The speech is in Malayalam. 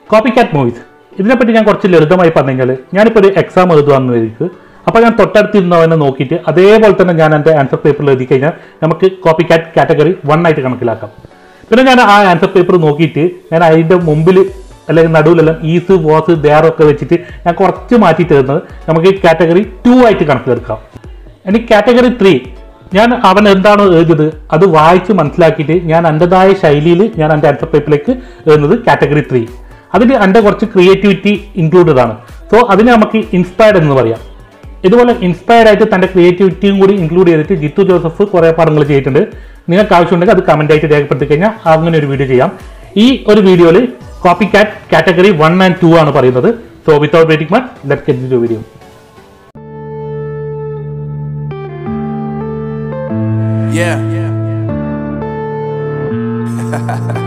കോപ്പി കാറ്റ് മൂവീസ് ഇതിനെപ്പറ്റി ഞാൻ കുറച്ച് ലളിതമായി പറഞ്ഞു കഴിഞ്ഞാൽ ഞാനിപ്പോൾ ഒരു എക്സാം എഴുതുകയെന്ന് വരിക അപ്പോൾ ഞാൻ തൊട്ടടുത്തിരുന്നവനെ നോക്കിയിട്ട് അതേപോലെ തന്നെ ഞാൻ എൻ്റെ ആൻസർ പേപ്പറിൽ എഴുതി കഴിഞ്ഞാൽ നമുക്ക് കോപ്പി കാറ്റ് കാറ്റഗറി വൺ ആയിട്ട് കണക്കിലാക്കാം പിന്നെ ഞാൻ ആ ആൻസർ പേപ്പർ നോക്കിയിട്ട് ഞാൻ അതിൻ്റെ മുമ്പിൽ അല്ലെങ്കിൽ നടുവിലെല്ലാം ഈസ് വാസ് ദയർ ഒക്കെ വെച്ചിട്ട് ഞാൻ കുറച്ച് മാറ്റിയിട്ട് തരുന്നത് നമുക്ക് കാറ്റഗറി ടു ആയിട്ട് കണക്കിലെടുക്കാം ഇനി കാറ്റഗറി ത്രീ ഞാൻ അവൻ എന്താണോ എഴുതിയത് അത് വായിച്ച് മനസ്സിലാക്കിയിട്ട് ഞാൻ എൻ്റെതായ ശൈലിയിൽ ഞാൻ എൻ്റെ ആൻസർ പേപ്പറിലേക്ക് എഴുതുന്നത് കാറ്റഗറി ത്രീ അതിൽ എൻ്റെ കുറച്ച് ക്രിയേറ്റിവിറ്റി ഇൻക്ലൂഡഡ് ആണ് സോ അതിനെ നമുക്ക് ഇൻസ്പയർഡ് എന്ന് പറയാം ഇതുപോലെ ഇൻസ്പയർഡ് ആയിട്ട് തൻ്റെ ക്രിയേറ്റിവിറ്റിയും കൂടി ഇൻക്ലൂഡ് ചെയ്തിട്ട് ജിത്തു ജോസഫ് കുറേ പടങ്ങൾ ചെയ്തിട്ടുണ്ട് നിങ്ങൾക്ക് ആവശ്യമുണ്ടെങ്കിൽ അത് കമൻ്റ് ആയിട്ട് രേഖപ്പെടുത്തി കഴിഞ്ഞാൽ അങ്ങനെ ഒരു വീഡിയോ ചെയ്യാം ഈ ഒരു വീഡിയോയിൽ കോപ്പി കാറ്റ് കാറ്റഗറി വൺ ആൻഡ് ടു ആണ് പറയുന്നത് so without waiting much let get to video Yeah.